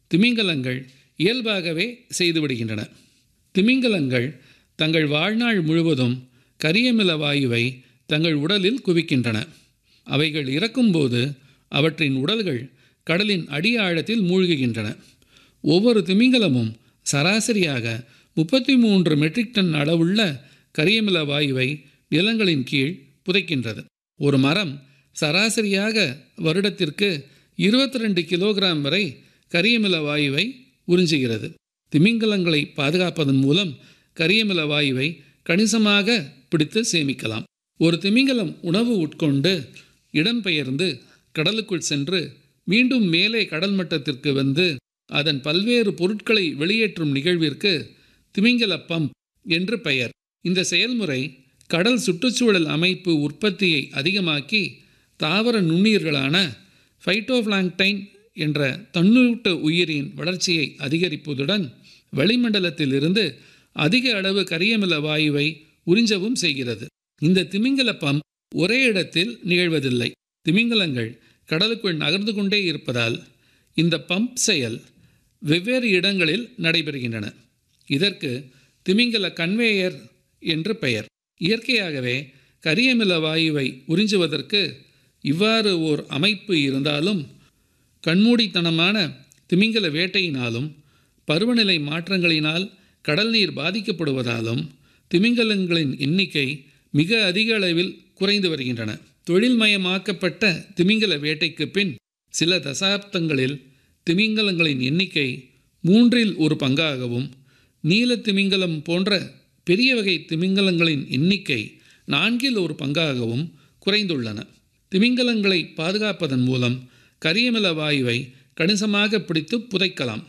திமிங்கலங்கள் இயல்பாகவே செய்துவிடுகின்றன திமிங்கலங்கள் தங்கள் வாழ்நாள் முழுவதும் கரியமில வாயுவை தங்கள் உடலில் குவிக்கின்றன அவைகள் இறக்கும்போது அவற்றின் உடல்கள் கடலின் அடி ஆழத்தில் மூழ்குகின்றன ஒவ்வொரு திமிங்கலமும் சராசரியாக முப்பத்தி மூன்று மெட்ரிக் டன் அளவுள்ள கரியமில வாயுவை நிலங்களின் கீழ் புதைக்கின்றது ஒரு மரம் சராசரியாக வருடத்திற்கு இருபத்தி ரெண்டு கிலோகிராம் வரை கரியமில வாயுவை உறிஞ்சுகிறது திமிங்கலங்களை பாதுகாப்பதன் மூலம் கரியமில வாயுவை கணிசமாக பிடித்து சேமிக்கலாம் ஒரு திமிங்கலம் உணவு உட்கொண்டு இடம்பெயர்ந்து கடலுக்குள் சென்று மீண்டும் மேலே கடல் மட்டத்திற்கு வந்து அதன் பல்வேறு பொருட்களை வெளியேற்றும் நிகழ்விற்கு திமிங்கல பம்ப் என்று பெயர் இந்த செயல்முறை கடல் சுற்றுச்சூழல் அமைப்பு உற்பத்தியை அதிகமாக்கி தாவர நுண்ணுயிர்களான ஃபைட்டோபிளாங்டைன் என்ற தன்னூட்ட உயிரின் வளர்ச்சியை அதிகரிப்பதுடன் வளிமண்டலத்திலிருந்து அதிக அளவு கரியமில வாயுவை உறிஞ்சவும் செய்கிறது இந்த திமிங்கல பம்ப் ஒரே இடத்தில் நிகழ்வதில்லை திமிங்கலங்கள் கடலுக்குள் நகர்ந்து கொண்டே இருப்பதால் இந்த பம்ப் செயல் வெவ்வேறு இடங்களில் நடைபெறுகின்றன இதற்கு திமிங்கல கன்வேயர் என்று பெயர் இயற்கையாகவே கரியமில வாயுவை உறிஞ்சுவதற்கு இவ்வாறு ஓர் அமைப்பு இருந்தாலும் கண்மூடித்தனமான திமிங்கல வேட்டையினாலும் பருவநிலை மாற்றங்களினால் கடல் நீர் பாதிக்கப்படுவதாலும் திமிங்கலங்களின் எண்ணிக்கை மிக அதிக அளவில் குறைந்து வருகின்றன தொழில்மயமாக்கப்பட்ட திமிங்கல வேட்டைக்கு பின் சில தசாப்தங்களில் திமிங்கலங்களின் எண்ணிக்கை மூன்றில் ஒரு பங்காகவும் நீல திமிங்கலம் போன்ற பெரிய வகை திமிங்கலங்களின் எண்ணிக்கை நான்கில் ஒரு பங்காகவும் குறைந்துள்ளன திமிங்கலங்களை பாதுகாப்பதன் மூலம் கரியமில வாயுவை கணிசமாக பிடித்து புதைக்கலாம்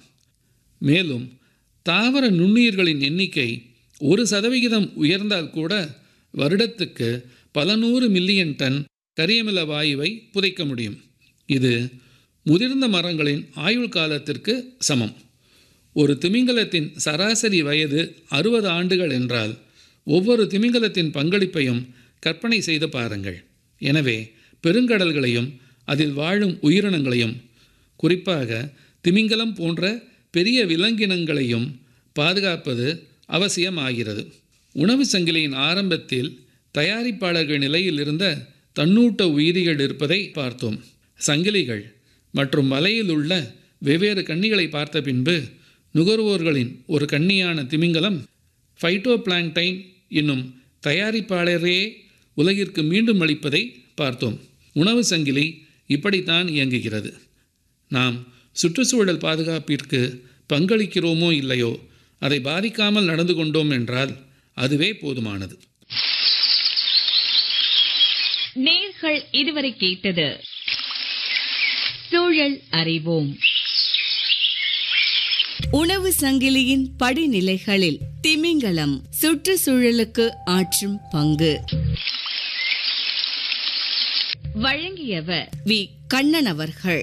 மேலும் தாவர நுண்ணுயிர்களின் எண்ணிக்கை ஒரு சதவிகிதம் உயர்ந்தால் கூட வருடத்துக்கு பல நூறு மில்லியன் டன் கரியமில வாயுவை புதைக்க முடியும் இது முதிர்ந்த மரங்களின் ஆயுள் காலத்திற்கு சமம் ஒரு திமிங்கலத்தின் சராசரி வயது அறுபது ஆண்டுகள் என்றால் ஒவ்வொரு திமிங்கலத்தின் பங்களிப்பையும் கற்பனை செய்து பாருங்கள் எனவே பெருங்கடல்களையும் அதில் வாழும் உயிரினங்களையும் குறிப்பாக திமிங்கலம் போன்ற பெரிய விலங்கினங்களையும் பாதுகாப்பது அவசியமாகிறது உணவு சங்கிலியின் ஆரம்பத்தில் தயாரிப்பாளர்கள் நிலையில் இருந்த தன்னூட்ட உயிரிகள் இருப்பதை பார்த்தோம் சங்கிலிகள் மற்றும் வலையில் உள்ள வெவ்வேறு கன்னிகளை பார்த்த பின்பு நுகர்வோர்களின் ஒரு கன்னியான திமிங்கலம் ஃபைட்டோபிளாங்டைன் என்னும் தயாரிப்பாளரையே உலகிற்கு மீண்டும் அளிப்பதை பார்த்தோம் உணவு சங்கிலி இப்படித்தான் இயங்குகிறது நாம் சுற்றுச்சூழல் பாதுகாப்பிற்கு பங்களிக்கிறோமோ இல்லையோ அதை பாதிக்காமல் நடந்து கொண்டோம் என்றால் அதுவே போதுமானது நேர்கள் இதுவரை கேட்டது சூழல் அறிவோம் உணவு சங்கிலியின் படிநிலைகளில் திமிங்கலம் சுற்றுச்சூழலுக்கு ஆற்றும் பங்கு வழங்கியவர் வி கண்ணன் அவர்கள்